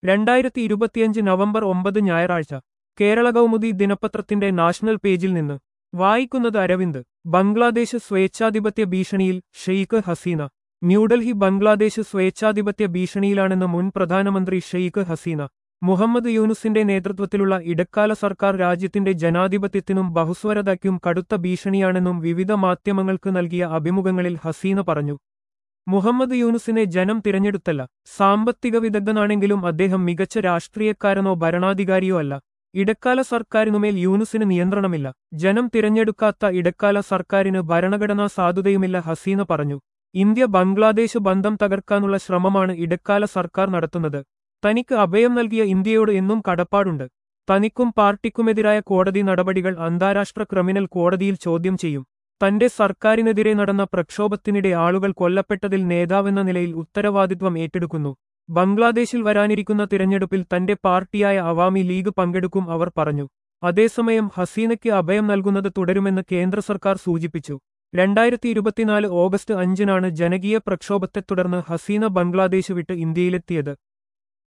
രണ്ടായിരത്തി ഇരുപത്തിയഞ്ച് നവംബർ ഒമ്പത് ഞായറാഴ്ച കേരള കൗമുദി ദിനപത്രത്തിന്റെ നാഷണൽ പേജിൽ നിന്ന് വായിക്കുന്നത് അരവിന്ദ് ബംഗ്ലാദേശ് സ്വേച്ഛാധിപത്യ ഭീഷണിയിൽ ഷെയ്ഖ് ഹസീന ന്യൂഡൽഹി ബംഗ്ലാദേശ് സ്വേച്ഛാധിപത്യ ഭീഷണിയിലാണെന്ന് മുൻ പ്രധാനമന്ത്രി ഷെയ്ഖ് ഹസീന മുഹമ്മദ് യൂനുസിന്റെ നേതൃത്വത്തിലുള്ള ഇടക്കാല സർക്കാർ രാജ്യത്തിന്റെ ജനാധിപത്യത്തിനും ബഹുസ്വരതയ്ക്കും കടുത്ത ഭീഷണിയാണെന്നും വിവിധ മാധ്യമങ്ങൾക്ക് നൽകിയ അഭിമുഖങ്ങളിൽ ഹസീന പറഞ്ഞു മുഹമ്മദ് യൂനുസിനെ ജനം തിരഞ്ഞെടുത്തല്ല സാമ്പത്തിക വിദഗ്ധനാണെങ്കിലും അദ്ദേഹം മികച്ച രാഷ്ട്രീയക്കാരനോ ഭരണാധികാരിയോ അല്ല ഇടക്കാല സർക്കാരിനുമേൽ യൂനുസിന് നിയന്ത്രണമില്ല ജനം തിരഞ്ഞെടുക്കാത്ത ഇടക്കാല സർക്കാരിന് ഭരണഘടനാ സാധുതയുമില്ല ഹസീന പറഞ്ഞു ഇന്ത്യ ബംഗ്ലാദേശ് ബന്ധം തകർക്കാനുള്ള ശ്രമമാണ് ഇടക്കാല സർക്കാർ നടത്തുന്നത് തനിക്ക് അഭയം നൽകിയ ഇന്ത്യയോട് എന്നും കടപ്പാടുണ്ട് തനിക്കും പാർട്ടിക്കുമെതിരായ കോടതി നടപടികൾ അന്താരാഷ്ട്ര ക്രിമിനൽ കോടതിയിൽ ചോദ്യം ചെയ്യും തന്റെ സർക്കാരിനെതിരെ നടന്ന പ്രക്ഷോഭത്തിനിടെ ആളുകൾ കൊല്ലപ്പെട്ടതിൽ നേതാവെന്ന നിലയിൽ ഉത്തരവാദിത്വം ഏറ്റെടുക്കുന്നു ബംഗ്ലാദേശിൽ വരാനിരിക്കുന്ന തിരഞ്ഞെടുപ്പിൽ തന്റെ പാർട്ടിയായ അവാമി ലീഗ് പങ്കെടുക്കും അവർ പറഞ്ഞു അതേസമയം ഹസീനയ്ക്ക് അഭയം നൽകുന്നത് തുടരുമെന്ന് കേന്ദ്ര സർക്കാർ സൂചിപ്പിച്ചു രണ്ടായിരത്തി ഇരുപത്തിനാല് ഓഗസ്റ്റ് അഞ്ചിനാണ് ജനകീയ പ്രക്ഷോഭത്തെ തുടർന്ന് ഹസീന ബംഗ്ലാദേശ് വിട്ട് ഇന്ത്യയിലെത്തിയത്